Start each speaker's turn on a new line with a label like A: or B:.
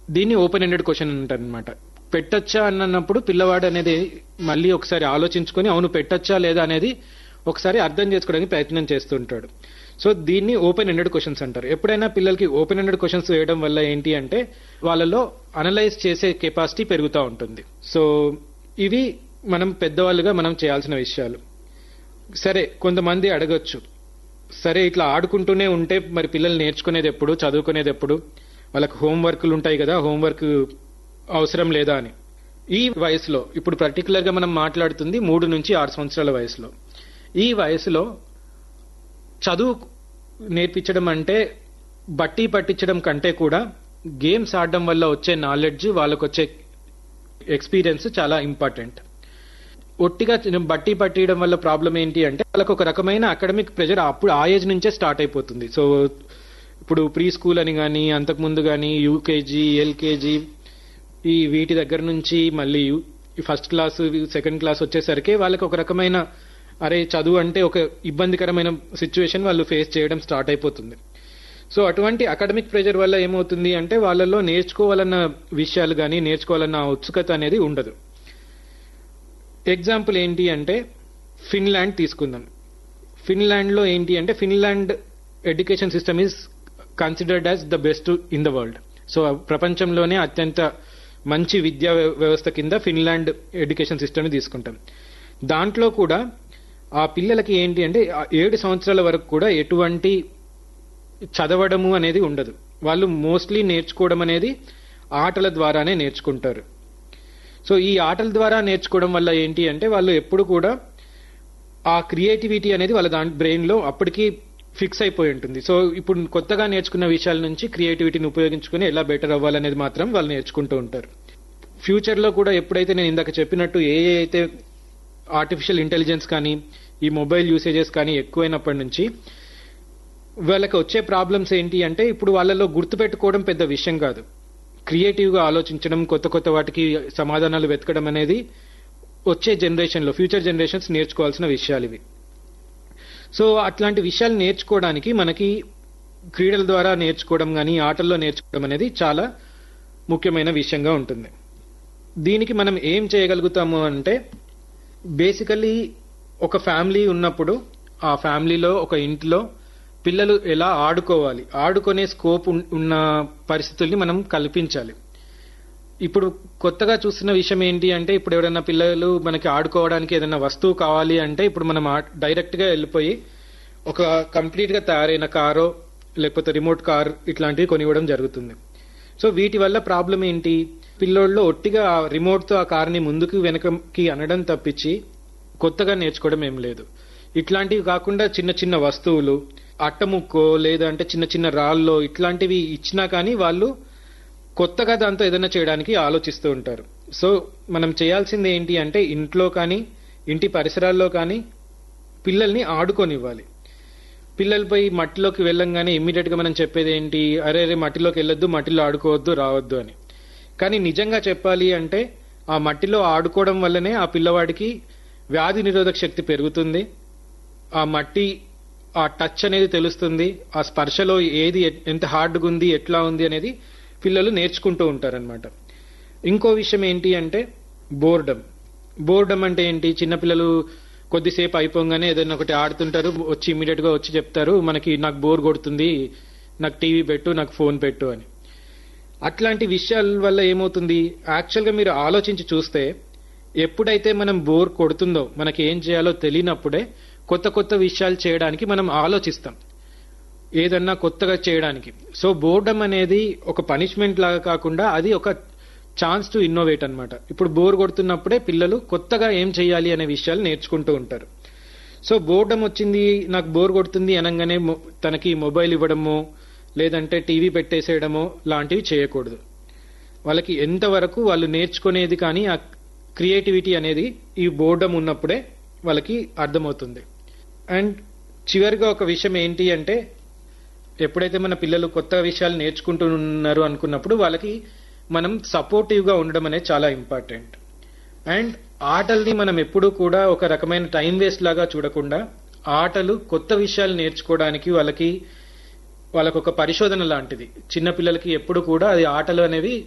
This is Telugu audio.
A: దీన్ని ఓపెన్ ఎండెడ్ క్వశ్చన్ అంటారు అనమాట పెట్టచ్చా అన్నప్పుడు పిల్లవాడు అనేది మళ్ళీ ఒకసారి ఆలోచించుకొని అవును పెట్టచ్చా లేదా అనేది ఒకసారి అర్థం చేసుకోవడానికి ప్రయత్నం చేస్తుంటాడు సో దీన్ని ఓపెన్ ఎండెడ్ క్వశ్చన్స్ అంటారు ఎప్పుడైనా పిల్లలకి ఓపెన్ ఎండెడ్ క్వశ్చన్స్ వేయడం వల్ల ఏంటి అంటే వాళ్ళలో అనలైజ్ చేసే కెపాసిటీ పెరుగుతూ ఉంటుంది సో ఇవి మనం పెద్దవాళ్ళుగా మనం చేయాల్సిన విషయాలు సరే కొంతమంది అడగొచ్చు సరే ఇట్లా ఆడుకుంటూనే ఉంటే మరి పిల్లలు నేర్చుకునేది ఎప్పుడు చదువుకునేది ఎప్పుడు వాళ్ళకి హోంవర్క్లు ఉంటాయి కదా హోంవర్క్ అవసరం లేదా అని ఈ వయసులో ఇప్పుడు పర్టికులర్ గా మనం మాట్లాడుతుంది మూడు నుంచి ఆరు సంవత్సరాల వయసులో ఈ వయసులో చదువు నేర్పించడం అంటే బట్టి పట్టించడం కంటే కూడా గేమ్స్ ఆడడం వల్ల వచ్చే నాలెడ్జ్ వాళ్ళకు వచ్చే ఎక్స్పీరియన్స్ చాలా ఇంపార్టెంట్ ఒట్టిగా బట్టి పట్టియడం వల్ల ప్రాబ్లం ఏంటి అంటే వాళ్ళకి ఒక రకమైన అకాడమిక్ ప్రెషర్ అప్పుడు ఆ ఏజ్ నుంచే స్టార్ట్ అయిపోతుంది సో ఇప్పుడు ప్రీ స్కూల్ అని కానీ అంతకుముందు కానీ యూకేజీ ఎల్కేజీ ఈ వీటి దగ్గర నుంచి మళ్ళీ ఫస్ట్ క్లాస్ సెకండ్ క్లాస్ వచ్చేసరికి వాళ్ళకి ఒక రకమైన అరే చదువు అంటే ఒక ఇబ్బందికరమైన సిచ్యువేషన్ వాళ్ళు ఫేస్ చేయడం స్టార్ట్ అయిపోతుంది సో అటువంటి అకాడమిక్ ప్రెషర్ వల్ల ఏమవుతుంది అంటే వాళ్ళలో నేర్చుకోవాలన్న విషయాలు కానీ నేర్చుకోవాలన్న ఉత్సుకత అనేది ఉండదు ఎగ్జాంపుల్ ఏంటి అంటే ఫిన్లాండ్ తీసుకుందాం ఫిన్లాండ్లో ఏంటి అంటే Finland education system is considered as the best in the world so ప్రపంచంలోనే అత్యంత మంచి విద్యా వ్యవస్థ కింద ఫిన్లాండ్ ఎడ్యుకేషన్ సిస్టమ్ తీసుకుంటాం దాంట్లో కూడా ఆ పిల్లలకి ఏంటి అంటే ఏడు సంవత్సరాల వరకు కూడా ఎటువంటి చదవడము అనేది ఉండదు వాళ్ళు మోస్ట్లీ నేర్చుకోవడం అనేది ఆటల ద్వారానే నేర్చుకుంటారు సో ఈ ఆటల ద్వారా నేర్చుకోవడం వల్ల ఏంటి అంటే వాళ్ళు ఎప్పుడు కూడా ఆ క్రియేటివిటీ అనేది వాళ్ళ దాని బ్రెయిన్లో అప్పటికి ఫిక్స్ అయిపోయి ఉంటుంది సో ఇప్పుడు కొత్తగా నేర్చుకున్న విషయాల నుంచి క్రియేటివిటీని ఉపయోగించుకుని ఎలా బెటర్ అవ్వాలనేది మాత్రం వాళ్ళు నేర్చుకుంటూ ఉంటారు ఫ్యూచర్లో కూడా ఎప్పుడైతే నేను ఇందాక చెప్పినట్టు ఏ ఏ అయితే ఆర్టిఫిషియల్ ఇంటెలిజెన్స్ కానీ ఈ మొబైల్ యూసేజెస్ కానీ ఎక్కువైనప్పటి నుంచి వాళ్ళకి వచ్చే ప్రాబ్లమ్స్ ఏంటి అంటే ఇప్పుడు వాళ్ళలో గుర్తుపెట్టుకోవడం పెద్ద విషయం కాదు క్రియేటివ్గా ఆలోచించడం కొత్త కొత్త వాటికి సమాధానాలు వెతకడం అనేది వచ్చే జనరేషన్లో ఫ్యూచర్ జనరేషన్స్ నేర్చుకోవాల్సిన విషయాలు ఇవి సో అట్లాంటి విషయాలు నేర్చుకోవడానికి మనకి క్రీడల ద్వారా నేర్చుకోవడం కానీ ఆటల్లో నేర్చుకోవడం అనేది చాలా ముఖ్యమైన విషయంగా ఉంటుంది దీనికి మనం ఏం చేయగలుగుతాము అంటే బేసికలీ ఒక ఫ్యామిలీ ఉన్నప్పుడు ఆ ఫ్యామిలీలో ఒక ఇంట్లో పిల్లలు ఎలా ఆడుకోవాలి ఆడుకునే స్కోప్ ఉన్న పరిస్థితుల్ని మనం కల్పించాలి ఇప్పుడు కొత్తగా చూస్తున్న విషయం ఏంటి అంటే ఇప్పుడు ఎవరైనా పిల్లలు మనకి ఆడుకోవడానికి ఏదైనా వస్తువు కావాలి అంటే ఇప్పుడు మనం డైరెక్ట్ గా వెళ్ళిపోయి ఒక కంప్లీట్ గా తయారైన కారో లేకపోతే రిమోట్ కార్ ఇట్లాంటివి కొనివ్వడం జరుగుతుంది సో వీటి వల్ల ప్రాబ్లం ఏంటి పిల్లోళ్ళు ఒట్టిగా రిమోట్ తో ఆ కార్ని ముందుకు వెనకకి అనడం తప్పించి కొత్తగా నేర్చుకోవడం ఏం లేదు ఇట్లాంటివి కాకుండా చిన్న చిన్న వస్తువులు అట్టముక్కో లేదంటే చిన్న చిన్న రాళ్ళో ఇట్లాంటివి ఇచ్చినా కానీ వాళ్ళు కొత్తగా దాంతో ఏదైనా చేయడానికి ఆలోచిస్తూ ఉంటారు సో మనం చేయాల్సింది ఏంటి అంటే ఇంట్లో కానీ ఇంటి పరిసరాల్లో కానీ పిల్లల్ని ఆడుకొనివ్వాలి పిల్లలపై మట్టిలోకి వెళ్ళంగానే ఇమ్మీడియట్ గా మనం చెప్పేది ఏంటి అరే రే మట్టిలోకి వెళ్ళొద్దు మట్టిలో ఆడుకోవద్దు రావద్దు అని కానీ నిజంగా చెప్పాలి అంటే ఆ మట్టిలో ఆడుకోవడం వల్లనే ఆ పిల్లవాడికి వ్యాధి నిరోధక శక్తి పెరుగుతుంది ఆ మట్టి ఆ టచ్ అనేది తెలుస్తుంది ఆ స్పర్శలో ఏది ఎంత హార్డ్గా ఉంది ఎట్లా ఉంది అనేది పిల్లలు నేర్చుకుంటూ ఉంటారనమాట ఇంకో విషయం ఏంటి అంటే బోర్డమ్ బోర్డమ్ అంటే ఏంటి చిన్నపిల్లలు కొద్దిసేపు అయిపోగానే ఏదైనా ఒకటి ఆడుతుంటారు వచ్చి ఇమీడియట్ గా వచ్చి చెప్తారు మనకి నాకు బోర్ కొడుతుంది నాకు టీవీ పెట్టు నాకు ఫోన్ పెట్టు అని అట్లాంటి విషయాల వల్ల ఏమవుతుంది యాక్చువల్గా మీరు ఆలోచించి చూస్తే ఎప్పుడైతే మనం బోర్ కొడుతుందో మనకి ఏం చేయాలో తెలియనప్పుడే కొత్త కొత్త విషయాలు చేయడానికి మనం ఆలోచిస్తాం ఏదన్నా కొత్తగా చేయడానికి సో బోర్డమ్ అనేది ఒక పనిష్మెంట్ లాగా కాకుండా అది ఒక ఛాన్స్ టు ఇన్నోవేట్ అనమాట ఇప్పుడు బోర్ కొడుతున్నప్పుడే పిల్లలు కొత్తగా ఏం చేయాలి అనే విషయాలు నేర్చుకుంటూ ఉంటారు సో బోర్డమ్ వచ్చింది నాకు బోర్ కొడుతుంది అనగానే తనకి మొబైల్ ఇవ్వడము లేదంటే టీవీ పెట్టేసేయడమో లాంటివి చేయకూడదు వాళ్ళకి ఎంతవరకు వాళ్ళు నేర్చుకునేది కానీ ఆ క్రియేటివిటీ అనేది ఈ బోర్డమ్ ఉన్నప్పుడే వాళ్ళకి అర్థమవుతుంది అండ్ చివరిగా ఒక విషయం ఏంటి అంటే ఎప్పుడైతే మన పిల్లలు కొత్త విషయాలు నేర్చుకుంటున్నారు అనుకున్నప్పుడు వాళ్ళకి మనం సపోర్టివ్గా ఉండడం అనేది చాలా ఇంపార్టెంట్ అండ్ ఆటల్ని మనం ఎప్పుడూ కూడా ఒక రకమైన టైం వేస్ట్ లాగా చూడకుండా ఆటలు కొత్త విషయాలు నేర్చుకోవడానికి వాళ్ళకి వాళ్ళకు ఒక పరిశోధన లాంటిది చిన్న పిల్లలకి ఎప్పుడు కూడా అది ఆటలు అనేవి